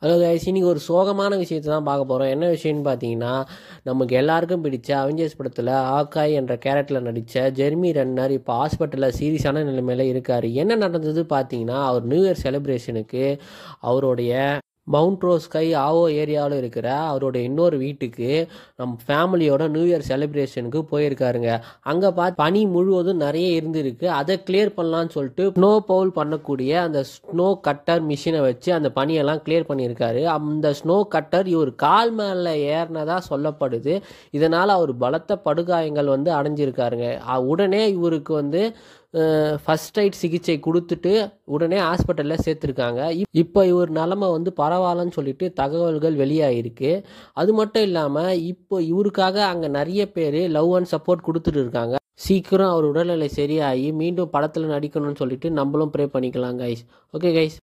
hello guys இன்னைக்கு ஒரு சோகமான விஷயத்தை தான் பார்க்க போகிறோம் என்ன விஷயம்னு பார்த்தீங்கன்னா நமக்கு எல்லாருக்கும் பிடிச்ச அவெஞ்சர்ஸ் படத்தில் ஆக்காய் என்ற கேரக்டரில் நடித்த ஜெர்மி ரன்னர் இப்போ ஹாஸ்பிட்டலில் சீரியஸான நிலைமையில் இருக்கார் என்ன நடந்தது பார்த்தீங்கன்னா அவர் நியூ இயர் செலிப்ரேஷனுக்கு அவருடைய மவுண்ட் ரோஸ் ஸ்கை ஆவோ ஏரியாவில் இருக்கிற அவருடைய இன்னொரு வீட்டுக்கு நம்ம ஃபேமிலியோட நியூ இயர் செலிப்ரேஷனுக்கு போயிருக்காருங்க அங்கே பார்த்து பனி முழுவதும் நிறைய இருந்திருக்கு அதை கிளியர் பண்ணலான்னு சொல்லிட்டு ஸ்னோ பவுல் பண்ணக்கூடிய அந்த ஸ்னோ கட்டர் மிஷினை வச்சு அந்த பனியெல்லாம் கிளியர் பண்ணியிருக்காரு அந்த ஸ்னோ கட்டர் இவர் கால் மேலே ஏறினதா சொல்லப்படுது இதனால் அவர் பலத்த படுகாயங்கள் வந்து அடைஞ்சிருக்காருங்க அ- உடனே இவருக்கு வந்து ஃபர்ஸ்ட் எய்ட் சிகிச்சை கொடுத்துட்டு உடனே ஹாஸ்பிட்டலில் சேர்த்துருக்காங்க இப்- இப்போ இவர் நிலமை வந்து பரவாயில்லன்னு சொல்லிட்டு தகவல்கள் வெளியாகிருக்கு அது மட்டும் இல்லாமல் இப்போ இவருக்காக அங்கே நிறைய பேர் லவ் அண்ட் சப்போர்ட் கொடுத்துட்டு இருக்காங்க சீக்கிரம் அவர் உடல்நிலை சரியாகி மீண்டும் படத்தில் நடிக்கணும்னு சொல்லிட்டு நம்மளும் ப்ரே பண்ணிக்கலாம் கைஸ் ஓகே கைஸ்